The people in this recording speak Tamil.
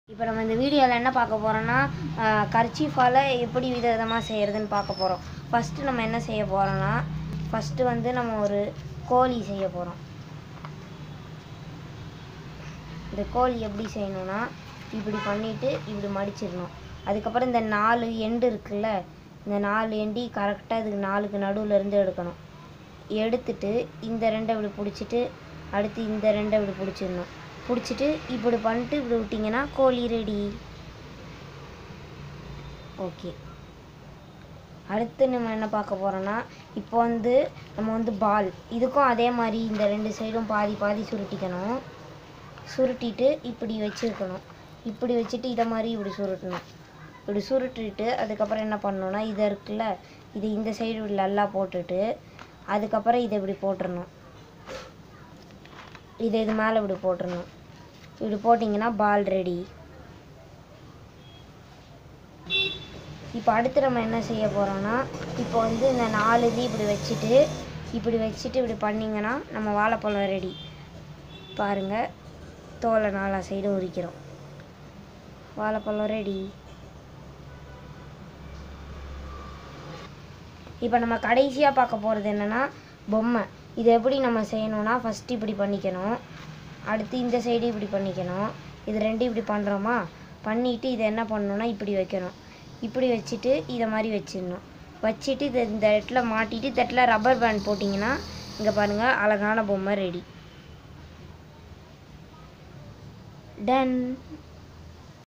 இப்போ நம்ம இந்த வீடியோவில் என்ன பார்க்க போகிறோன்னா கர்ச்சீஃபால் எப்படி விதவிதமாக செய்கிறதுன்னு பார்க்க போகிறோம் ஃபஸ்ட்டு நம்ம என்ன செய்ய போகிறோன்னா ஃபஸ்ட்டு வந்து நம்ம ஒரு கோழி செய்ய போகிறோம் இந்த கோழி எப்படி செய்யணும்னா இப்படி பண்ணிவிட்டு இப்படி மடிச்சிடணும் அதுக்கப்புறம் இந்த நாலு எண்டு இருக்குல்ல இந்த நாலு எண்டி கரெக்டாக இதுக்கு நாலுக்கு நடுவில் இருந்து எடுக்கணும் எடுத்துட்டு இந்த ரெண்டை இப்படி பிடிச்சிட்டு அடுத்து இந்த ரெண்டை இப்படி பிடிச்சிடணும் பிடிச்சிட்டு இப்படி பண்ணிட்டு இப்படி விட்டிங்கன்னா கோழி ரெடி ஓகே அடுத்து நம்ம என்ன பார்க்க போகிறோன்னா இப்போ வந்து நம்ம வந்து பால் இதுக்கும் அதே மாதிரி இந்த ரெண்டு சைடும் பாதி பாதி சுருட்டிக்கணும் சுருட்டிட்டு இப்படி வச்சுருக்கணும் இப்படி வச்சுட்டு இதை மாதிரி இப்படி சுருட்டணும் இப்படி சுருட்டிட்டு அதுக்கப்புறம் என்ன பண்ணணும்னா இதை இருக்குல்ல இது இந்த சைடு இப்படி நல்லா போட்டுட்டு அதுக்கப்புறம் இதை இப்படி போட்டுறணும் இதை இது மேலே இப்படி போட்டுறணும் இப்படி போட்டிங்கன்னா பால் ரெடி இப்போ அடுத்து நம்ம என்ன செய்ய போகிறோம்னா இப்போ வந்து இந்த நாலு இது இப்படி வச்சுட்டு இப்படி வச்சுட்டு இப்படி பண்ணிங்கன்னா நம்ம வாழைப்பழம் ரெடி பாருங்கள் தோலை நாலா சைடும் உரிக்கிறோம் வாழைப்பழம் ரெடி இப்போ நம்ம கடைசியாக பார்க்க போகிறது என்னென்னா பொம்மை இது எப்படி நம்ம செய்யணும்னா ஃபஸ்ட்டு இப்படி பண்ணிக்கணும் அடுத்து இந்த சைடு இப்படி பண்ணிக்கணும் இது ரெண்டும் இப்படி பண்ணுறோமா பண்ணிவிட்டு இதை என்ன பண்ணணும்னா இப்படி வைக்கணும் இப்படி வச்சுட்டு இதை மாதிரி வச்சிடணும் வச்சுட்டு இதை இந்த இடத்துல மாட்டிட்டு இந்த இடத்துல ரப்பர் பேண்ட் போட்டிங்கன்னா இங்கே பாருங்கள் அழகான பொம்மை ரெடி டன்